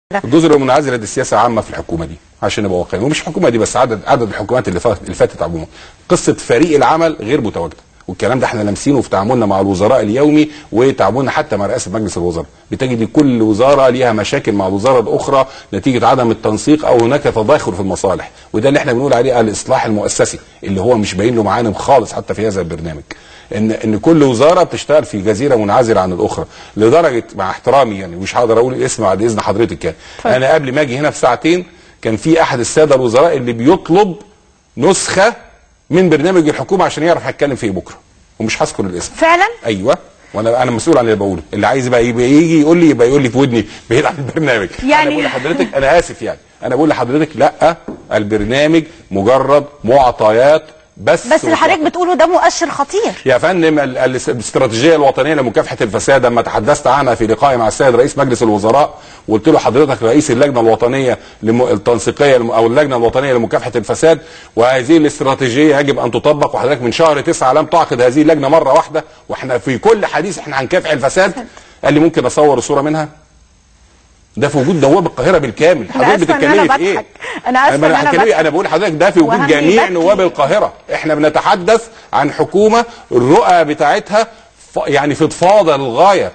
الجزر المنعزله دي السياسه عامه في الحكومه دي عشان نبقى واقعيين ومش الحكومه دي بس عدد عدد الحكومات اللي فاتت اللي فاتت عموما قصه فريق العمل غير متواجده والكلام ده احنا لامسينه في تعاملنا مع الوزراء اليومي وتعاملنا حتى مع رئاسه مجلس الوزراء بتجد كل وزاره ليها مشاكل مع الوزاره الاخرى نتيجه عدم التنسيق او هناك تداخل في المصالح وده اللي احنا بنقول عليه الاصلاح المؤسسي اللي هو مش باين له معالم خالص حتى في هذا البرنامج ان ان كل وزاره بتشتغل في جزيره منعزله عن الاخرى لدرجه مع احترامي يعني مش هقدر اقول الاسم بعد اذن حضرتك يعني طيب. انا قبل ما اجي هنا بساعتين كان في احد الساده الوزراء اللي بيطلب نسخه من برنامج الحكومه عشان يعرف هيتكلم في ايه بكره ومش هذكر الاسم فعلا ايوه وانا انا مسؤول عن اللي بقوله اللي عايز بقى يبقى يجي يقول لي يبقى يقول لي في ودني بعيد عن البرنامج يعني- انا بقول لحضرتك انا اسف يعني انا بقول لحضرتك لا البرنامج مجرد معطيات بس بس اللي حضرتك بتقوله ده مؤشر خطير يا فندم ال- ال- الاستراتيجيه الوطنيه لمكافحه الفساد لما تحدثت عنها في لقائي مع السيد رئيس مجلس الوزراء وقلت له حضرتك رئيس اللجنه الوطنيه لم... التنسيقيه لم... او اللجنه الوطنيه لمكافحه الفساد وهذه الاستراتيجيه يجب ان تطبق وحضرتك من شهر تسعة لم تعقد هذه اللجنه مره واحده واحنا في كل حديث احنا هنكافح الفساد قال لي ممكن اصور صوره منها ده في وجود نواب القاهره بالكامل أنا حضرتك آسفة إن أنا بتتكلمي في ايه بضحك. أنا آسفة ما إن أنا هكلمك- بضحك. انا بقول لحضرتك ده في وجود وهمي جميع ببكي. نواب القاهره احنا بنتحدث عن حكومه الرؤى بتاعتها ف- يعني فضفاضه للغايه